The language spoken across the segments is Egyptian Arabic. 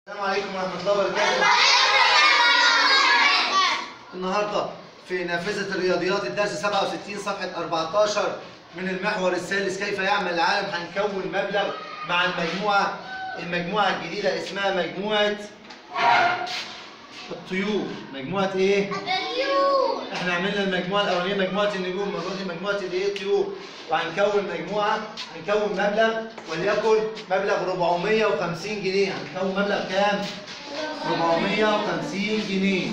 السلام عليكم ورحمة الله وبركاته النهاردة في نافذة الرياضيات الدرس 67 صفحة 14 من المحور الثالث كيف يعمل العالم هنكون مبلغ مع المجموعة المجموعة الجديدة اسمها مجموعة الطيور مجموعة ايه؟ احنا عملنا المجموعة الأولانية مجموعة النجوم المرة دي مجموعة الايه الطيور وهنكون مجموعة هنكون مبلغ وليكن مبلغ 450 جنيه هنكون مبلغ كام؟ 450 جنيه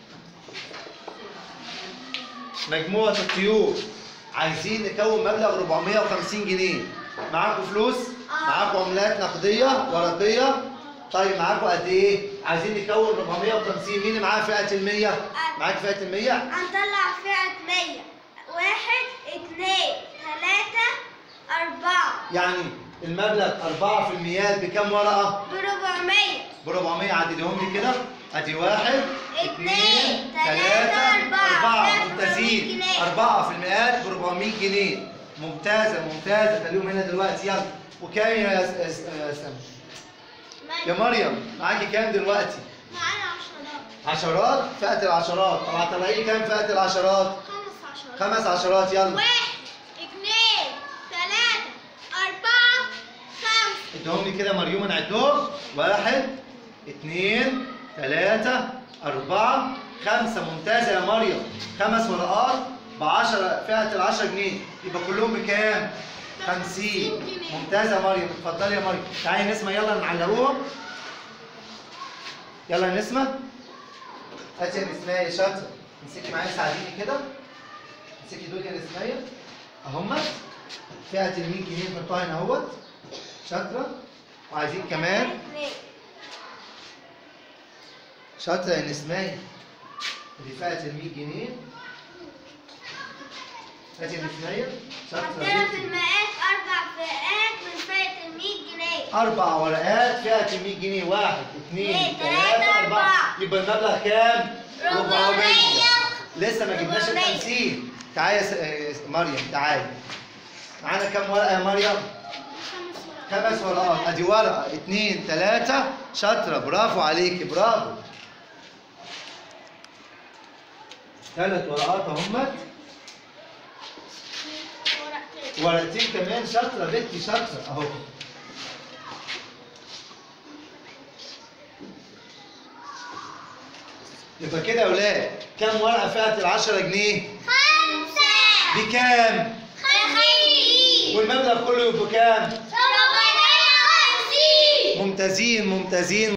مجموعة الطيور عايزين نكون مبلغ 450 جنيه معاكم فلوس؟ معاكم عملات نقدية ورقية؟ طيب معاكم قد ايه؟ عايزين نكون 450 مين اللي معاه فئة ال 100؟ معاك فئة ال 100؟ هنطلع فئة 100 واحد اتنين تلاتة أربعة يعني المبلغ 4 في الميات بكام ورقة؟ بربعمية ب 400 عددهم لي كده ادي واحد اتنين، تلاتة تلاتة، أربعة. أربعة فئة ممتازين 400 جنيه. أربعة في المئات ب 400 جنيه ممتازة ممتازة خليهم هنا دلوقتي يلا وكام يا يا- يا سامي؟ يا مريم معاكي كام دلوقتي؟ معانا عشرات عشرات فئة العشرات طب هتطلعي لي كام فئة العشرات؟ خمس عشرات خمس عشرات يلا واحد اتنين تلاتة أربعة خمسة ادهم لي كده مريوم نعدهم واحد اثنين ثلاثة أربعة خمسة ممتازة يا مريم خمس ورقات ب 10 فئة ال 10 جنيه يبقى كلهم بكام؟ 50 جنيه. ممتازة يا مريم اتفضلي يا مريم تعالي نسمة يلا نعلقوهم يلا يا نسمة هاتي يا نسمية شاطرة امسكي معايا ساعديني كده امسكي دول يا نسمية اهمت فئة ال 100 جنيه نحطها هنا اهوت شاطرة وعايزين كمان اتنين شاطرة يا نسمية دي فئة ال 100 جنيه هاتي يا نسمية شاطرة عندنا في بنتي. المئات أربع فئات من فئة المية جنيه أربع ورقات فئة ال 100 جنيه واحد اثنين اثنين، ثلاثة ثلاثة، أربعة أربعة. يبقى المبلغ كام؟ 400. لسه ما جبناش ال 400. 50 تعالي يا س- آه، مريم تعالي معانا كام ورقة يا مريم؟ خمس ورقات ادي ورقة اثنين ثلاثة شاطرة برافو عليكي برافو ثلاث ورقات اهمت ورقتين ورقتين كمان شاطرة بنتي شاطرة اهو يبقى كده يا ولاد كام ورقة فئة ال 10 جنيه؟ خمسة بكام؟ خمسين والمبلغ كله يبقى كام؟ ربنا خمسين ممتازين ممتازين